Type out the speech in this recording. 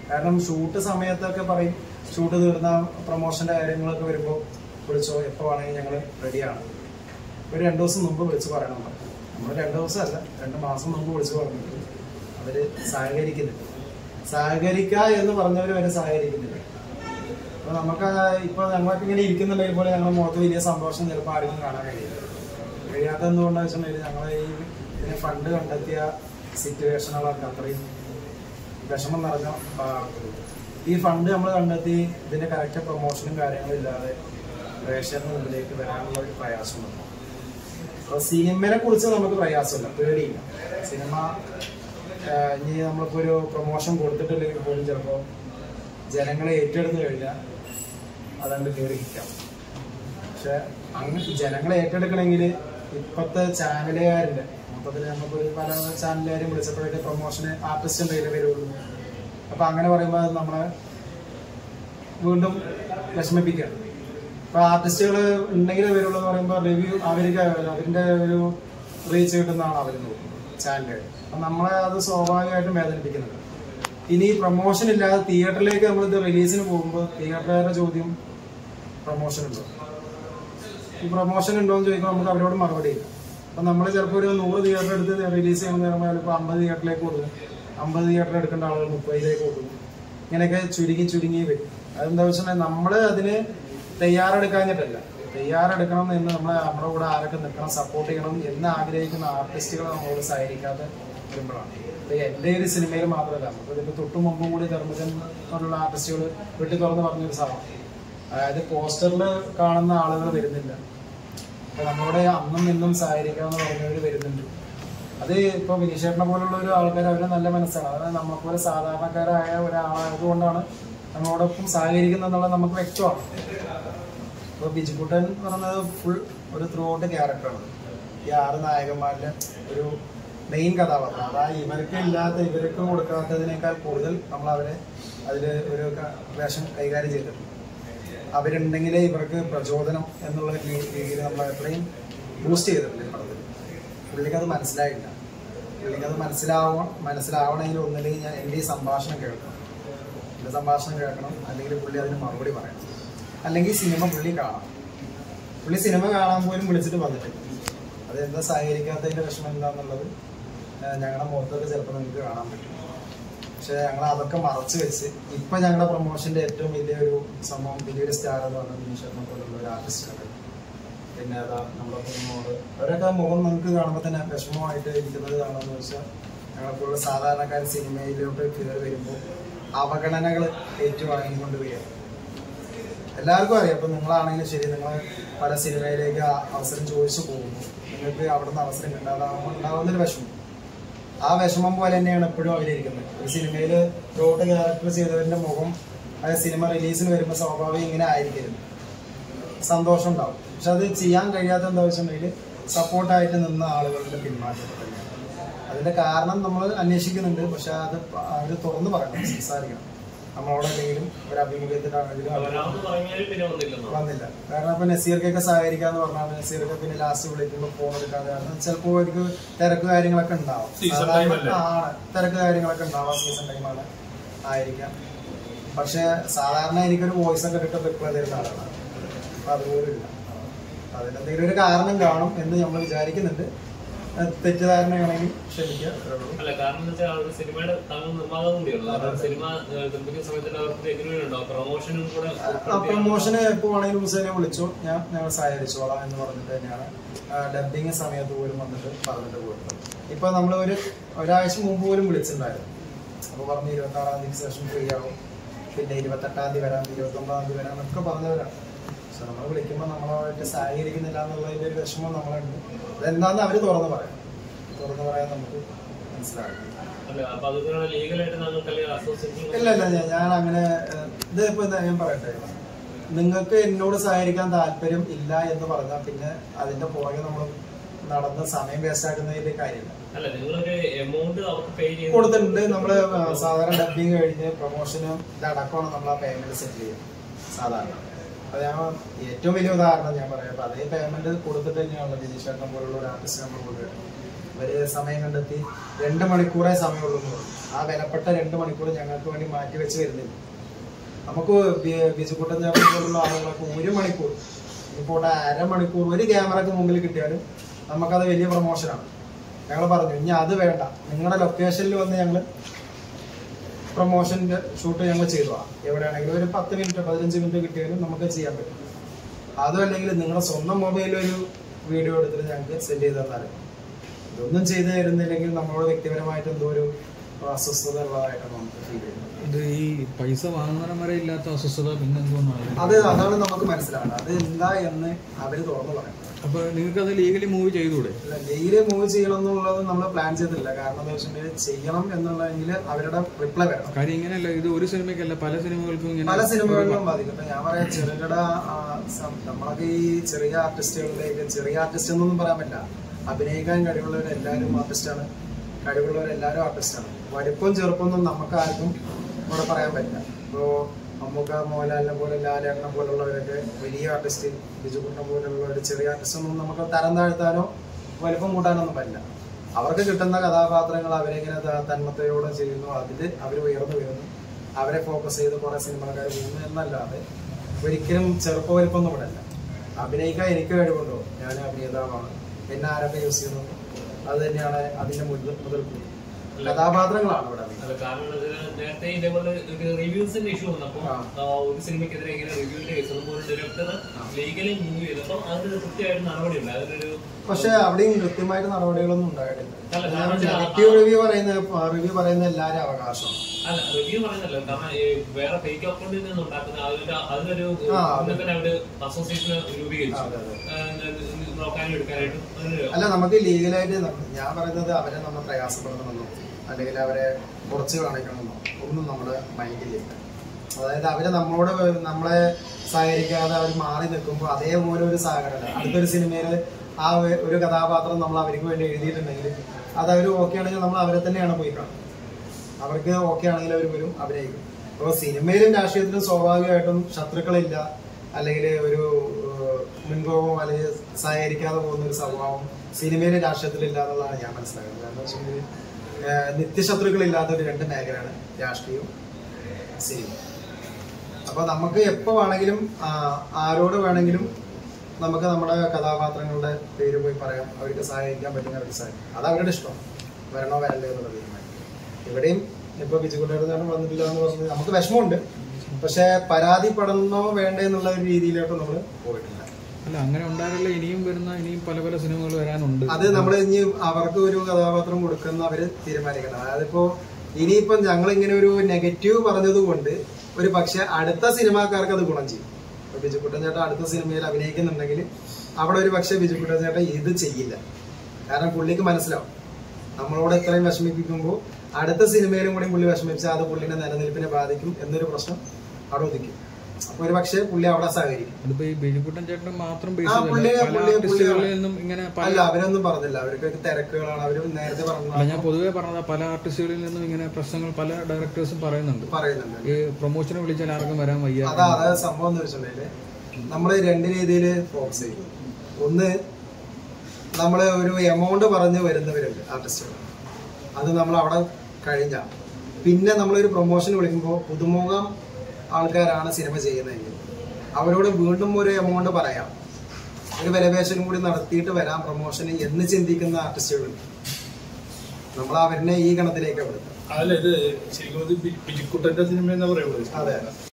കാരണം ഷൂട്ട് സമയത്തൊക്കെ പറയും ഷൂട്ട് തീർന്ന പ്രൊമോഷന്റെ കാര്യങ്ങളൊക്കെ വരുമ്പോൾ വിളിച്ചോ എപ്പോൾ വേണമെങ്കിൽ ഞങ്ങൾ റെഡിയാണ് ഒരു രണ്ട് ദിവസം മുമ്പ് വിളിച്ച് പറയണം പറഞ്ഞു നമ്മൾ രണ്ട് ദിവസം അല്ല രണ്ട് മാസം മുമ്പ് വിളിച്ച് പറഞ്ഞിട്ട് അവര് സഹകരിക്കുന്നില്ല സഹകരിക്കുക എന്ന് പറഞ്ഞവർ വരെ സഹകരിക്കുന്നില്ല അപ്പൊ നമുക്ക് ഇപ്പൊ ഞങ്ങളൊക്കെ ഇങ്ങനെ ഇരിക്കുന്നുണ്ടെങ്കിൽ പോലെ ഞങ്ങളുടെ മുഖത്ത് വലിയ സന്തോഷം ചിലപ്പോൾ ആർക്കും കാണാൻ കഴിയില്ല കഴിയാത്ത എന്തുകൊണ്ടാന്ന് വെച്ചിട്ടുണ്ടെങ്കിൽ ഞങ്ങളെ ഈ ഇതിന് ഫണ്ട് കണ്ടെത്തിയ സിറ്റുവേഷനുകളൊക്കെ അത്രയും വിഷമം നിറഞ്ഞ ഭാഗത്തുള്ളൂ ഈ ഫണ്ട് നമ്മൾ കണ്ടെത്തി ഇതിന്റെ കറക്റ്റ് പ്രൊമോഷനും കാര്യങ്ങളും ഇല്ലാതെ പ്രേക്ഷകരുടെ മുമ്പിലേക്ക് വരാനുള്ള ഒരു പ്രയാസമുണ്ട് അപ്പൊ സിനിമയെ കുറിച്ച് നമുക്ക് പ്രയാസമില്ല പേടിയില്ല സിനിമ ആഹ്, ഇനി നമ്മളിപ്പോ ഒരു പ്രൊമോഷൻ കൊടുത്തിട്ടില്ലെങ്കിൽ പോലും ചിലപ്പോൾ ജനങ്ങളെ ഏറ്റെടുത്ത് കഴിഞ്ഞാൽ അതങ്ങ് കയറി ഹിറ്റാവും പക്ഷെ അങ്ങ് ജനങ്ങളെ ഏറ്റെടുക്കണമെങ്കിൽ ഇപ്പോഴത്തെ ചാനലുകാരുടെ മൊത്തത്തിൽ നമുക്ക് പല ചാനലുകാരും വിളിച്ചപ്പോഴൊക്കെ പ്രൊമോഷന് ആർട്ടിസ്റ്റ് എന്തെങ്കിലും വരുള്ളൂ അപ്പൊ അങ്ങനെ പറയുമ്പോൾ അത് നമ്മളെ വീണ്ടും വിഷമിപ്പിക്കുകയാണ് ഇപ്പൊ ആർട്ടിസ്റ്റുകൾ ഉണ്ടെങ്കിലേ വരുള്ളൂ എന്ന് പറയുമ്പോൾ റിവ്യൂ അവർക്ക് അവരുടെ ഒരു റീച്ച് കിട്ടുന്നതാണ് അവർ നോക്കുന്നത് ചാനലുകൾ അപ്പൊ നമ്മളെ അത് സ്വാഭാവികമായിട്ടും വേദനിപ്പിക്കുന്നുണ്ട് ഇനി പ്രൊമോഷൻ ഇല്ലാതെ തിയേറ്ററിലേക്ക് നമ്മൾ ഇത് റിലീസിന് പോകുമ്പോൾ തിയേറ്ററുകാരുടെ ചോദ്യം പ്രൊമോഷൻ ഉണ്ടോ ഈ പ്രൊമോഷൻ ഉണ്ടോ എന്ന് ചോദിക്കുമ്പോൾ നമുക്ക് അവരോട് മറുപടി ഇല്ല അപ്പൊ നമ്മൾ ചിലപ്പോൾ ഒരു നൂറ് തിയേറ്റർ എടുത്ത് റിലീസ് ചെയ്യണമെന്ന് പറയുമ്പോൾ ചിലപ്പോൾ അമ്പത് തിയേറ്ററിലേക്ക് കൊടുക്കും അമ്പത് തിയേറ്റർ എടുക്കേണ്ട ആളുകൾ മുപ്പതിലേക്ക് കൊടുക്കും ഇങ്ങനെയൊക്കെ ചുരുങ്ങി ചുരുങ്ങി വരും അതെന്താ വെച്ചിട്ടുണ്ടെങ്കിൽ നമ്മൾ അതിന് തയ്യാറെടുക്കാഞ്ഞിട്ടല്ല തയ്യാറെടുക്കണം എന്ന് നമ്മൾ നമ്മുടെ കൂടെ ആരൊക്കെ നിൽക്കണം സപ്പോർട്ട് ചെയ്യണം എന്ന് ആഗ്രഹിക്കുന്ന ആർട്ടിസ്റ്റുകൾ നമ്മളോട് സഹകരിക്കാതെ വരുമ്പോഴാണ് ഇപ്പൊ എന്റെ ഒരു സിനിമയിൽ മാത്രമല്ല നമുക്ക് ഇതിന്റെ തൊട്ടു മുമ്പും കൂടി ധർമ്മജൻ പോലുള്ള ആർട്ടിസ്റ്റുകൾ വെട്ടി തുറന്ന് പറഞ്ഞൊരു സാധനം അതായത് പോസ്റ്ററിൽ കാണുന്ന ആളുകൾ വരുന്നില്ല അപ്പൊ നമ്മളോട് അന്നും ഇന്നും സഹകരിക്കാമെന്ന് പറഞ്ഞവര് വരുന്നുണ്ട് അത് ഇപ്പൊ വിനീഷേട്ടനെ പോലുള്ള ഒരു ആൾക്കാർ അവര് നല്ല മനസ്സാണ് അതായത് നമ്മളെപ്പോലെ സാധാരണക്കാരായ ഒരാളായതുകൊണ്ടാണ് നമ്മളോടൊപ്പം സഹകരിക്കുന്നത് എന്നുള്ളത് നമുക്ക് വ്യക്തമാണ് ഇപ്പൊ ബിജുക്കുട്ടൻ എന്ന് പറയുന്നത് ഫുൾ ഒരു ത്രൂ ഔട്ട് ക്യാരക്ടറാണ് ഈ ആറ് നായകന്മാരിലെ ഒരു മെയിൻ കഥാപാത്രം അതായത് ഇവർക്ക് ഇല്ലാത്ത ഇവർക്ക് കൊടുക്കാത്തതിനേക്കാൾ കൂടുതൽ നമ്മൾ അവരെ അതിൽ ഒരു ക- വേഷം കൈകാര്യം ചെയ്തിട്ടുണ്ട് അവരുണ്ടെങ്കിലേ ഇവർക്ക് പ്രചോദനം എന്നുള്ള രീ- രീതിയിൽ നമ്മൾ എത്രയും ബൂസ്റ്റ് ചെയ്തിട്ടുണ്ട് ഈ പടത്തിൽ പുള്ളിക്ക് അത് മനസ്സിലായില്ല പുള്ളിക്ക് അത് മനസ്സിലാവണം മനസ്സിലാവണമെങ്കിൽ ഒന്നില്ലെങ്കിൽ ഞാൻ എൻ്റെ ഈ സംഭാഷണം കേൾക്കണം എൻ്റെ സംഭാഷണം കേൾക്കണം അല്ലെങ്കിൽ പുള്ളി അതിന് മറുപടി പറയണം അല്ലെങ്കിൽ സിനിമ പുള്ളി കാണാം പുള്ളി സിനിമ കാണാൻ പോലും വിളിച്ചിട്ട് വന്നിട്ടില്ല അത് എന്താ സഹകരിക്കാത്തതിന്റെ വിഷമം എന്താന്നുള്ളത് ഏഹ് ഞങ്ങളുടെ മുഖത്തൊക്കെ ചിലപ്പോൾ നിങ്ങൾക്ക് കാണാൻ പറ്റും പക്ഷെ ഞങ്ങൾ അതൊക്കെ മറച്ചു വെച്ച് ഇപ്പൊ ഞങ്ങളുടെ പ്രൊമോഷന്റെ ഏറ്റവും വലിയൊരു സംഭവം വലിയൊരു സ്റ്റാർ എന്ന് പറഞ്ഞാൽ നിമിഷത്തിനെ പോലുള്ള ഒരു ആർട്ടിസ്റ്റാണ് പിന്നെ അതാ നമ്മുടെ കുടുംബോട് അവരൊക്കെ മുഖം നമുക്ക് കാണുമ്പോൾ തന്നെ വിഷമമായിട്ട് ഇരിക്കുന്നത് കാണുമെന്ന് വെച്ചാൽ ഞങ്ങളെപ്പോലുള്ള സാധാരണക്കാർ സിനിമയിലോട്ട് കയറി വരുമ്പോൾ അവഗണനകൾ ഏറ്റുവാങ്ങിക്കൊണ്ട് വരിക എല്ലാവർക്കും അറിയാം ഇപ്പൊ നിങ്ങളാണെങ്കിലും ശരി നിങ്ങൾ പല സിനിമയിലേക്ക് ആ അവസരം ചോദിച്ചു പോകുന്നു നിങ്ങൾക്ക് അവിടെ നിന്ന് അവസരം കിട്ടാതാകുമ്പോൾ ഉണ്ടാകുന്നൊരു വിഷമം ആ വിഷമം പോലെ തന്നെയാണ് എപ്പോഴും അവരിയ്ക്കുന്നത് ഒരു സിനിമയിൽ റോഡ് ക്യാരക്ടർ ചെയ്തവരുടെ മുഖം ആ സിനിമ റിലീസിന് വരുമ്പോൾ സ്വാഭാവികം ഇങ്ങനെ ആയിരിക്കരുത് സന്തോഷം ഉണ്ടാവും പക്ഷെ അത് ചെയ്യാൻ കഴിയാത്ത എന്താ വെച്ചിട്ടുണ്ടെങ്കിൽ സപ്പോർട്ടായിട്ട് നിന്ന ആളുകളുടെ പിന്മാറ്റം തന്നെയാണ് അതിന്റെ കാരണം നമ്മൾ അന്വേഷിക്കുന്നുണ്ട് പക്ഷെ അത് അവർ തുറന്നു പറയണം സംസാരിക്കണം നമ്മളോട് എന്തെങ്കിലും ഒരു അഭിമുഖത്തിലാണെങ്കിലും അവർ വരാമെന്ന് പറഞ്ഞാൽ പിന്നെ വന്നില്ലെന്നോ വന്നില്ല കാരണം ഇപ്പൊ നസീർക്കൊക്കെ സഹകരിക്കാന്ന് പറഞ്ഞാൽ നസീർക്ക് പിന്നെ ലാസ്റ്റ് വിളിക്കുമ്പോൾ ഫോൺ എടുക്കാതെ കാരണം ചിലപ്പോൾ അവർക്ക് തിരക്ക് കാര്യങ്ങളൊക്കെ ഉണ്ടാവും Season സാധാരണ- time അല്ലേ? ആ, തിരക്ക് കാര്യങ്ങളൊക്കെ ഉണ്ടാവാം സീസൺ ടൈമാണ് ആയിരിക്കാം പക്ഷെ സാധാരണ എനിക്കൊരു വോയിസ് ഒക്കെ കിട്ടും റിപ്ലൈ തരുന്ന ആളാണ് അപ്പൊ അതുപോലും ഇല്ല അതിനെന്തെങ്കിലും ഒരു കാരണം കാണും എന്ന് നമ്മൾ വിചാരിക്കുന്നുണ്ട് അത് തെറ്റിദ്ധാരണയാണെങ്കിൽ ക്ഷമിക്കുക അത്രേ ഉള്ളൂ അല്ല കാരണം എന്ന് വെച്ചാൽ അവർക്ക് സിനിമയുടെ താങ്കൾ നിർമ്മാതാവ് കൂടിയുള്ളൂ കാരണം സിനിമ ഏഹ്, നിർമ്മിക്കുന്ന സമയത്ത് അവർക്ക് എഗ്രിമെന്റ് ഉണ്ടാവും പ്രൊമോഷനും കൂടെ ആ പ്രൊമോഷന് എപ്പോ വേണമെങ്കിലും മുസേനെ വിളിച്ചു ഞാൻ ഞങ്ങൾ സഹകരിച്ചോളാം എന്ന് പറഞ്ഞിട്ട് തന്നെയാണ് ഡബിങ് സമയത്ത് പോലും വന്നിട്ട് പറഞ്ഞിട്ട് പോയിട്ടുള്ളത് ഇപ്പൊ നമ്മൾ ഒരു ഒരാഴ്ച മുമ്പ് പോലും വിളിച്ചിട്ടുണ്ടായിരുന്നു അപ്പൊ പറഞ്ഞു ഇരുപത്തി ആറാം തീയതി ശേഷം ഫ്രീ ആവും പിന്നെ ഇരുപത്തെട്ടാം തീയതി വരാം ഇരുപത്തി ഒമ്പതാം തീയതി വരാം എന്നൊക്കെ പറഞ്ഞവരാണ് പക്ഷെ നമ്മൾ വിളിക്കുമ്പോൾ നമ്മളായിട്ട് സഹകരിക്കുന്നില്ല എന്നുള്ളതിന്റെ ഒരു വിഷമം നമ്മളുണ്ട് അതെന്താന്ന് അവര് തുറന്ന് പറയാം തുറന്ന് പറയാൻ നമുക്ക് മനസ്സിലാകും അല്ല അപ്പൊ അതുപോലെ ലീഗലായിട്ട് താങ്കൾക്ക് അല്ലെങ്കിൽ അസോസിയേഷൻ ഇല്ല ഇല്ല ഞാൻ- ഞാൻ അങ്ങനെ ഏഹ്, ഇത് ഇപ്പൊ എന്താ ഞാൻ പറയട്ടെ നിങ്ങൾക്ക് എന്നോട് സഹകരിക്കാൻ താല്പര്യം ഇല്ല എന്ന് പറഞ്ഞാൽ പിന്നെ അതിന്റെ പുറകെ നമ്മൾ നടന്ന് സമയം വേസ്റ്റ് ആക്കുന്നതിന്റെ കാര്യമില്ല അല്ല നിങ്ങളൊരു എമൗണ്ട് അവർക്ക് പേ ചെയ്ത് കൊടുത്തിട്ടുണ്ട് നമ്മള് ആ, സാധാരണ ഡബിങ് കഴിഞ്ഞ് പ്രൊമോഷനും ഇതടക്കമാണ് നമ്മൾ ആ പേയ്മെന്റ് സെറ്റിൽ ചെയ്യുന്നത് സാധാരണ അപ്പൊ ഞാൻ ഏറ്റവും വലിയ ഉദാഹരണം ഞാൻ പറയാം അപ്പൊ അതേ പേയ്മെന്റ് കൊടുത്തിട്ട് തന്നെയാണല്ലോ വിനീഷ് ചേട്ടൻ പോലുള്ള ഒരു ആർട്ടിസ്റ്റ് നമ്മൾ കൊണ്ടുവരുന്നത് ഇവര് സമയം കണ്ടെത്തി രണ്ട് മണിക്കൂറേ സമയമുള്ളൂ എന്ന് പറഞ്ഞു ആ വിലപ്പെട്ട രണ്ട് മണിക്കൂർ ഞങ്ങൾക്ക് വേണ്ടി മാറ്റി വെച്ച് വരുന്നില്ല നമുക്ക് ബി- ബിജുക്കുട്ടൻ ചേട്ടൻ പോലുള്ള ആളുകളൊക്കെ ഒരു മണിക്കൂർ ഇപ്പോൾ അരമണിക്കൂർ ഒരു ക്യാമറക്ക് മുമ്പിൽ കിട്ടിയാലും നമുക്കത് വലിയ പ്രൊമോഷനാണ് ഞങ്ങൾ പറഞ്ഞു ഇനി അത് വേണ്ട നിങ്ങളുടെ ലൊക്കേഷനിൽ വന്ന് ഞങ്ങൾ പ്രൊമോഷന്റെ ഷൂട്ട് ഞങ്ങൾ ചെയ്തതാ എവിടെയാണെങ്കിലും ഒരു പത്ത് മിനിറ്റ് പതിനഞ്ച് മിനിറ്റ് കിട്ടിയാലും നമുക്ക് ചെയ്യാൻ പറ്റും അതും അല്ലെങ്കിൽ നിങ്ങളുടെ സ്വന്തം മൊബൈലിൽ ഒരു വീഡിയോ എടുത്തിട്ട് ഞങ്ങൾക്ക് സെൻഡ് ചെയ്ത് തന്നാലും ഇതൊന്നും ചെയ്തു തരുന്നില്ലെങ്കിൽ നമ്മളോട് വ്യക്തിപരമായിട്ട് എന്തോ ഒരു അസ്വസ്ഥത ഉള്ളതായിട്ടാണ് നമുക്ക് ഫീൽ ചെയ്യുന്നത് ഇത് ഈ പൈസ വാങ്ങുന്നവരെ വരെ ഇല്ലാത്ത അസ്വസ്ഥത പിന്നെ എന്തോന്നാണ് അത് അതാണ് നമുക്ക് മനസ്സിലാവേണ്ടത് അത് എന്താ എന്ന് അവര് തുറന്നു പറയണം അപ്പൊ നിങ്ങൾക്ക് അത് ലീഗലി മൂവ് ചെയ്തുകൂടെ ഡെയിലി മൂവ് ചെയ്യണം എന്നുള്ളത് നമ്മൾ പ്ലാൻ ചെയ്തിട്ടില്ല കാരണം എന്താ വെച്ചിട്ടുണ്ടെങ്കിൽ ചെയ്യണം എന്നുള്ളതെങ്കിൽ അവരുടെ റിപ്ലൈ വരണം കാര്യം ഇങ്ങനെയല്ല ഇത് ഒരു സിനിമയ്ക്കല്ല പല സിനിമകൾക്കും ഇങ്ങനെ പല സിനിമകളിലും ബാധിക്കും ഇപ്പൊ ഞാൻ പറയാം ചെറുകിട ആ, സം- നമ്മളൊക്കെ ഈ ചെറിയ ആർട്ടിസ്റ്റുകളിലേക്ക് ചെറിയ ആർട്ടിസ്റ്റ് എന്നൊന്നും പറയാൻ പറ്റില്ല അഭിനയിക്കാൻ കഴിവുള്ളവർ എല്ലാവരും ആർട്ടിസ്റ്റാണ് കഴിവുള്ളവർ എല്ലാവരും ആർട്ടിസ്റ്റാണ് വലിപ്പം ചെറുപ്പമൊന്നും നമുക്ക് ആർക്കും ഇവിടെ പറയാൻ പറ്റില്ല ഇപ്പോ മമ്മൂക്ക മോഹൻലാലിനെ പോലെ ലാലേട്ടനെ പോലുള്ളവരൊക്കെ വലിയ ആർട്ടിസ്റ്റ് ബിജുകുട്ടനെ പോലുള്ളവർ ചെറിയ ആർട്ടിസ്റ്റ് ഒന്നും നമുക്ക് തരം താഴ്ത്താനോ വലിപ്പം കൂട്ടാനൊന്നും പറ്റില്ല അവർക്ക് കിട്ടുന്ന കഥാപാത്രങ്ങൾ അവരെങ്ങനെ ത- തന്മത്തയോടെ ചെയ്യുന്നു അതിൽ അവർ ഉയർന്നു വരുന്നു അവരെ ഫോക്കസ് ചെയ്ത് കുറെ സിനിമക്കാർ പോകുന്നു എന്നല്ലാതെ ഒരിക്കലും ചെറുപ്പ വലിപ്പൊന്നും ഇവിടെ അല്ല അഭിനയിക്കാൻ എനിക്ക് കഴിവുണ്ടോ ഞാൻ അഭിനേതാവാണ് എന്നെ ആരൊക്കെ യൂസ് ചെയ്യുന്നു അത് തന്നെയാണ് അതിന്റെ മുതൽ മുതൽക്കൂടി കഥാപാത്രങ്ങളാണ് ഇവിടെ അല്ല കാരണം എന്താ വെച്ചാൽ നേരത്തെ ഇതേപോലെ ഒരു റിവ്യൂസിന്റെ ഇഷ്യൂ വന്നപ്പോ ആ. ആ, ഒരു സിനിമയ്ക്കെതിരെ ഇങ്ങനെ റിവ്യൂവിന്റെ കേസ് വന്നപ്പോൾ ഒരു ഡയറക്ടർ ലീഗലി മൂവ് ചെയ്തപ്പോൾ അതിന് കൃത്യമായിട്ട് നടപടിയുണ്ട് അതിനൊരു പക്ഷെ അവിടെയും കൃത്യമായിട്ട് നടപടികളൊന്നും ഉണ്ടായിട്ടില്ല അല്ല, കാരണം വെച്ചാൽ ആ- നെഗറ്റീവ് റിവ്യൂ പറയുന്ന റിവ്യൂ പറയുന്ന എല്ലാവരും അവകാശമാണ് അല്ല റിവ്യൂ പറയുന്നല്ലോ കാരണം ഈ വേറെ ഫേക്ക് അക്കൗണ്ടിൽ നിന്ന് ഉണ്ടാക്കുന്ന അതിനൊരു അതിനൊരു ആ, അതെ. തന്നെ അവര് അസോസിയേഷൻ രൂപീകരിച്ചു അതെ, അതെ. ആ, നോക്കാനും എടുക്കാനായിട്ടും അതിനൊരു അല്ല നമുക്ക് ലീഗലായിട്ട് നമ്മ- ഞാൻ പറയുന്നത് അവരെ നമ്മൾ പ്രയാസപ്പെടുത്തണമെന്നോ അല്ലെങ്കിൽ അവരെ കുറച്ച് കാണിക്കണമെന്നോ ഒന്നും നമ്മുടെ മൈൻഡിലില്ല അതായത് അവര് നമ്മളോട് നമ്മളെ സഹകരിക്കാതെ അവർ മാറി നിൽക്കുമ്പോൾ അതേപോലെ ഒരു സഹകരണം അടുത്തൊരു സിനിമയിൽ ആ ഒരു- ഒരു കഥാപാത്രം നമ്മൾ അവർക്ക് വേണ്ടി എഴുതിയിട്ടുണ്ടെങ്കിൽ അത് അവർ ഓക്കെ ആണെങ്കിൽ നമ്മൾ അവരെ തന്നെയാണ് പോയി കാണുന്നത് അവർക്ക് ഓക്കെ ആണെങ്കിൽ അവർ വരും അഭിനയിക്കും അപ്പോൾ സിനിമയിലും രാഷ്ട്രീയത്തിലും സ്വാഭാവികമായിട്ടും ശത്രുക്കളില്ല അല്ലെങ്കിൽ ഒരു ഏഹ്, മുൻകോപം അല്ലെങ്കിൽ സഹകരിക്കാതെ പോകുന്ന ഒരു സ്വഭാവം സിനിമയിലും രാഷ്ട്രീയത്തിലില്ല എന്നുള്ളതാണ് ഞാൻ മനസ്സിലാക്കുന്നത് കാരണം വെച്ചിട്ടുണ്ടെങ്കിൽ ഏഹ്, നിത്യശത്രുക്കളില്ലാത്ത ഒരു രണ്ട് മേഖലയാണ് രാഷ്ട്രീയവും സിനിമ അപ്പൊ നമുക്ക് എപ്പോ വേണമെങ്കിലും ആ, ആരോട് വേണമെങ്കിലും നമുക്ക് നമ്മുടെ കഥാപാത്രങ്ങളുടെ പേര് പോയി പറയാം അവർക്ക് സഹായിക്കാൻ പറ്റുന്ന അവർക്ക് സഹായിക്കാം അത് അവരുടെ ഇഷ്ടം വരണോ വരണ്ടേ എന്നുള്ള തീരുമാനം ഇവിടെയും ഇപ്പൊ ബിജുക്കുട്ടിയുടെ വന്നിട്ടില്ല എന്ന് പറഞ്ഞത് നമുക്ക് വിഷമമുണ്ട് പക്ഷെ പരാതിപ്പെടണോ വേണ്ടേ എന്നുള്ള ഒരു രീതിയിലോട്ട് നമ്മൾ പോയിട്ടില്ല അല്ല അങ്ങനെ ഉണ്ടായാലേ ഇനിയും വരുന്ന ഇനിയും പല പല സിനിമകൾ വരാനുണ്ട് അത് നമ്മൾ ഇനി അവർക്ക് ഒരു കഥാപാത്രം കൊടുക്കുന്ന അവര് തീരുമാനിക്കണം അതായത് ഇപ്പോ ഇനിയിപ്പം ഞങ്ങൾ ഇങ്ങനെ ഒരു നെഗറ്റീവ് പറഞ്ഞത് കൊണ്ട് ഒരു പക്ഷെ അടുത്ത സിനിമാക്കാർക്ക് അത് ഗുണം ചെയ്യും ഇപ്പൊ ബിജുക്കുട്ടൻ ചേട്ടൻ അടുത്ത സിനിമയിൽ അഭിനയിക്കുന്നുണ്ടെങ്കിൽ അവിടെ ഒരു പക്ഷെ ബിജുക്കുട്ടൻ ചേട്ടൻ ഇത് ചെയ്യില്ല കാരണം പുള്ളിക്ക് മനസ്സിലാവും നമ്മളോട് ഇത്രയും വിഷമിപ്പിക്കുമ്പോൾ അടുത്ത സിനിമയിലും കൂടി പുള്ളി വിഷമിച്ചാൽ അത് പുള്ളിന്റെ നിലനിൽപ്പിനെ ബാധിക്കും എന്നൊരു പ്രശ്നം അവിടെ ഉദിക്കും അപ്പൊ ഒരു പക്ഷേ പുള്ളി അവിടെ സഹകരിക്കും അതിപ്പോ ഈ ബിജുക്കുട്ടൻ ചേട്ടൻ മാത്രം ആ, ബേസ് പുള്ളി- പല പുള്ളി- ആർട്ടിസ്റ്റുകളിൽ പുള്ളി- നിന്നും ഇങ്ങനെ പല അല്ല അവരൊന്നും പറഞ്ഞില്ല അവർക്ക് തിരക്കുകളാണ് അവര് നേരത്തെ അല്ല പറഞ്ഞ ഞാൻ പൊതുവേ പറഞ്ഞത് പല ആർട്ടിസ്റ്റുകളിൽ നിന്നും ഇങ്ങനെ പ്രശ്നങ്ങൾ പല ഡയറക്ടേഴ്സും പറയുന്നുണ്ട് പറയുന്നുണ്ട് ഈ പ്രൊമോഷന് വിളിച്ചാൽ ആർക്കും വരാൻ വയ്യ അതാ അതായത് സംഭവം എന്ന് വെച്ചിട്ടുണ്ടെങ്കില് നമ്മൾ രണ്ട് രീതിയിൽ ഫോക്കസ് ചെയ്യും ഒന്ന് നമ്മൾ ഒരു എമൗണ്ട് പറഞ്ഞ് വരുന്നവരുണ്ട് ആർട്ടിസ്റ്റുകൾ അത് നമ്മൾ അവിടെ കഴിഞ്ഞ പിന്നെ നമ്മളൊരു പ്രൊമോഷൻ വിളിക്കുമ്പോൾ പുതുമുഖം ആൾക്കാരാണ് സിനിമ ചെയ്യുന്നതെങ്കിൽ അവരോട് വീണ്ടും ഒരു എമൗണ്ട് പറയാം ഒരു വിലപേശനും കൂടി നടത്തിയിട്ട് വരാം പ്രൊമോഷന് എന്ന് ചിന്തിക്കുന്ന ആർട്ടിസ്റ്റുകളുണ്ട് നമ്മൾ അവരിനെ ഈ ഗണത്തിലേക്ക് പെടുത്തും അല്ല ഇത് ശരിക്കും ഇത് ബി- ബിജിക്കുട്ടന്റെ സിനിമ എന്നാ പറയുന്നത് അതെ